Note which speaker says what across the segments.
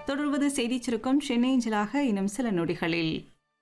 Speaker 1: தொடர்வது செய்திச் சுருக்கம் சென்னை அஞ்சலாக இன்னும் சில நொடிகளில்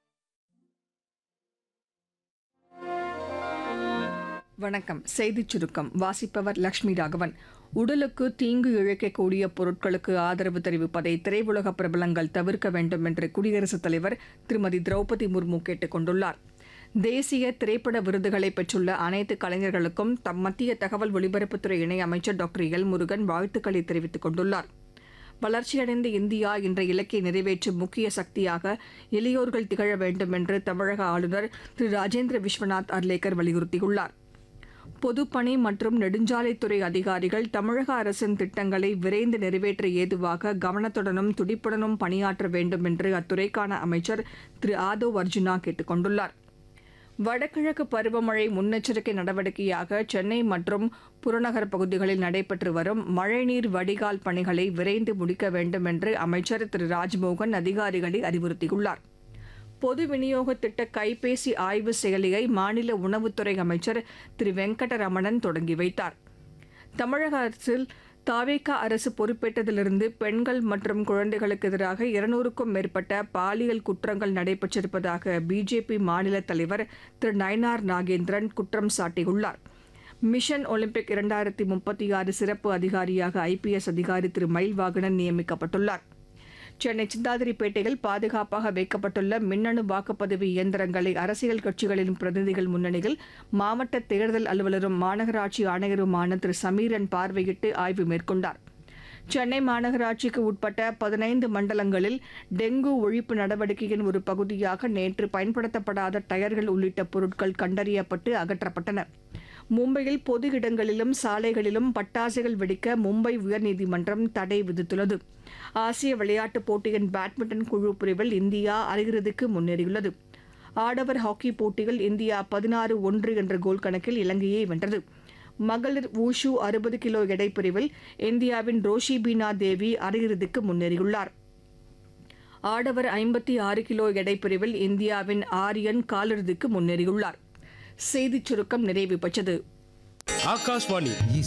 Speaker 2: வணக்கம் செய்திச் சுருக்கம் வாசிப்பவர் லட்சுமி ராகவன் உடலுக்கு தீங்கு இழைக்கக்கூடிய பொருட்களுக்கு ஆதரவு தெரிவிப்பதை திரையுலக பிரபலங்கள் தவிர்க்க வேண்டும் என்று குடியரசுத் தலைவர் திருமதி திரௌபதி முர்மு கேட்டுக் கொண்டுள்ளார் தேசிய திரைப்பட விருதுகளை பெற்றுள்ள அனைத்து கலைஞர்களுக்கும் தம் மத்திய தகவல் ஒலிபரப்புத்துறை இணையமைச்சர் டாக்டர் எல் முருகன் வாழ்த்துக்களை தெரிவித்துக் கொண்டுள்ளார் வளர்ச்சியடைந்த இந்தியா என்ற இலக்கை நிறைவேற்றும் முக்கிய சக்தியாக இளையோர்கள் திகழ வேண்டும் என்று தமிழக ஆளுநர் திரு ராஜேந்திர விஸ்வநாத் அர்லேக்கர் வலியுறுத்தியுள்ளார் பொதுப்பணி மற்றும் நெடுஞ்சாலைத்துறை அதிகாரிகள் தமிழக அரசின் திட்டங்களை விரைந்து நிறைவேற்ற ஏதுவாக கவனத்துடனும் துடிப்புடனும் பணியாற்ற வேண்டும் என்று அத்துறைக்கான அமைச்சர் திரு ஆதவ் அர்ஜுனா கேட்டுக் கொண்டுள்ளார் வடகிழக்கு பருவமழை முன்னெச்சரிக்கை நடவடிக்கையாக சென்னை மற்றும் புறநகர் பகுதிகளில் நடைபெற்று வரும் மழைநீர் வடிகால் பணிகளை விரைந்து முடிக்க வேண்டும் என்று அமைச்சர் திரு ராஜ்மோகன் அதிகாரிகளை அறிவுறுத்தியுள்ளார் பொது விநியோக திட்ட கைபேசி ஆய்வு செயலியை மாநில உணவுத்துறை அமைச்சர் திரு வெங்கடரமணன் தொடங்கி வைத்தார் தமிழக அரசில் தாவேகா அரசு பொறுப்பேற்றதிலிருந்து பெண்கள் மற்றும் குழந்தைகளுக்கு எதிராக இருநூறுக்கும் மேற்பட்ட பாலியல் குற்றங்கள் நடைபெற்றிருப்பதாக பிஜேபி மாநில தலைவர் திரு நயனார் நாகேந்திரன் குற்றம் சாட்டியுள்ளார் மிஷன் ஒலிம்பிக் இரண்டாயிரத்தி முப்பத்தி ஆறு சிறப்பு அதிகாரியாக ஐபிஎஸ் அதிகாரி திரு மயில்வாகனன் நியமிக்கப்பட்டுள்ளார் சென்னை சிந்தாதிரிப்பேட்டையில் பாதுகாப்பாக வைக்கப்பட்டுள்ள மின்னணு வாக்குப்பதிவு இயந்திரங்களை அரசியல் கட்சிகளின் பிரதிநிதிகள் முன்னணியில் மாவட்ட தேர்தல் அலுவலரும் மாநகராட்சி ஆணையருமான திரு சமீரன் பார்வையிட்டு ஆய்வு மேற்கொண்டார் சென்னை மாநகராட்சிக்கு உட்பட்ட பதினைந்து மண்டலங்களில் டெங்கு ஒழிப்பு நடவடிக்கையின் ஒரு பகுதியாக நேற்று பயன்படுத்தப்படாத டயர்கள் உள்ளிட்ட பொருட்கள் கண்டறியப்பட்டு அகற்றப்பட்டன மும்பையில் பொது இடங்களிலும் சாலைகளிலும் பட்டாசுகள் வெடிக்க மும்பை உயர்நீதிமன்றம் தடை விதித்துள்ளது ஆசிய விளையாட்டுப் போட்டியின் பேட்மிண்டன் குழு பிரிவில் இந்தியா அரையிறுதிக்கு முன்னேறியுள்ளது ஆடவர் ஹாக்கி போட்டியில் இந்தியா பதினாறு ஒன்று என்ற கோல் கணக்கில் இலங்கையை வென்றது மகளிர் வூஷு அறுபது கிலோ எடை பிரிவில் இந்தியாவின் ரோஷி பீனா தேவி அரையிறுதிக்கு முன்னேறியுள்ளார் ஆடவர் ஐம்பத்தி ஆறு கிலோ எடை பிரிவில் இந்தியாவின் ஆரியன் காலிறுதிக்கு முன்னேறியுள்ளார் செய்திச் சுருக்கம் நிறைவு பெற்றது
Speaker 3: ஆகாஷ்வாணி